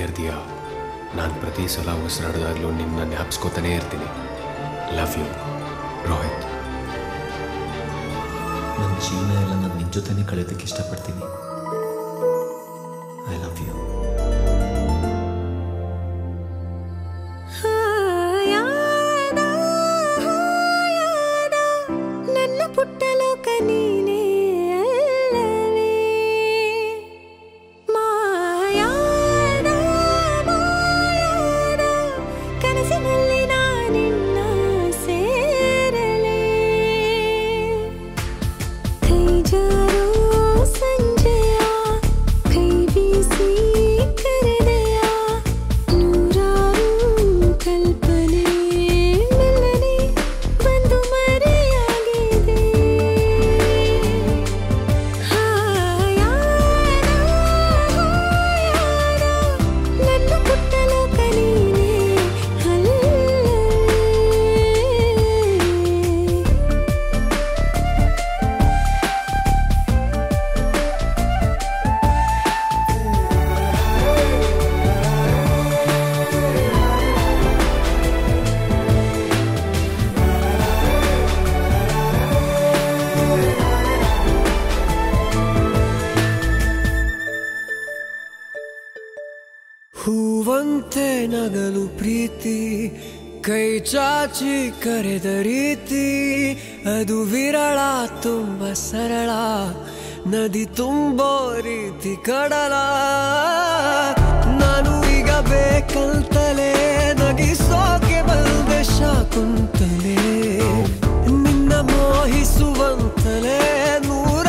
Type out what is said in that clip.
ಕರೆದಿಯಾ ನಾನು ಪ್ರತಿ ಸಲ ಉಸಿರಾಡೋದಾಗ್ಲೂ ನಿನ್ನ ಜ್ಞಾಪಿಸ್ಕೋತಾನೇ ಇರ್ತೀನಿ ಲವ್ ಯು ರೋಹಿತ್ ನನ್ನ ಜೀವನ ಎಲ್ಲ ನಾನು ನಿನ್ನ ಜೊತೆನೇ ಕಳೆಯೋದಕ್ಕೆ ಇಷ್ಟಪಡ್ತೀನಿ ಐ ಲವ್ ಯು ಹಾಯಾದ ಹಾಯಾದ ನನ್ನ ಪುಟ್ಟ ಲೋಕ ನೀನೇ ಅಲ್ಲವೇ ಮಾಯಾದ ಮಾಯಾದ ಕನಸಿನಲ್ಲಿ ನಾನಿನ್ನ ಸೇರಲೇ ಕೈ ಜಾರೋ ಸಂಜೆಯ ಕೈ ಬೀಸಿ ಕರೆದೆಯ ನೂರಾರು ಕಲ್ಪನೆ ಮೆಲ್ಲನೆ ಬಂದು ಮರೆಯಾಗಿದೆ ಹಾಯಾದ ಹಾಯಾದ ನನ್ನ ಪುಟ್ಟ ಲೋಕ ನೀನೇ ಅಲ್ಲವೇ ಹೂವಂತೆ ನಗಲು ಪ್ರೀತಿ ಕೈ ಚಾಚಿ ಕರೆದ ರೀತಿ ಅದು ವಿರಳ ತುಂಬ ಸರಳ ನದಿ ತುಂಬೋ ರೀತಿ ಕಡಲ ನಾನು ಈಗ ಬೇಕಂತಲೇ ನಗಿಸೋಕೆ ಬಂದೆ ಶಾಕುಂತಲೇ ನಿನ್ನ ಮೋಹಿಸುವಂತಲೇ ನೂರ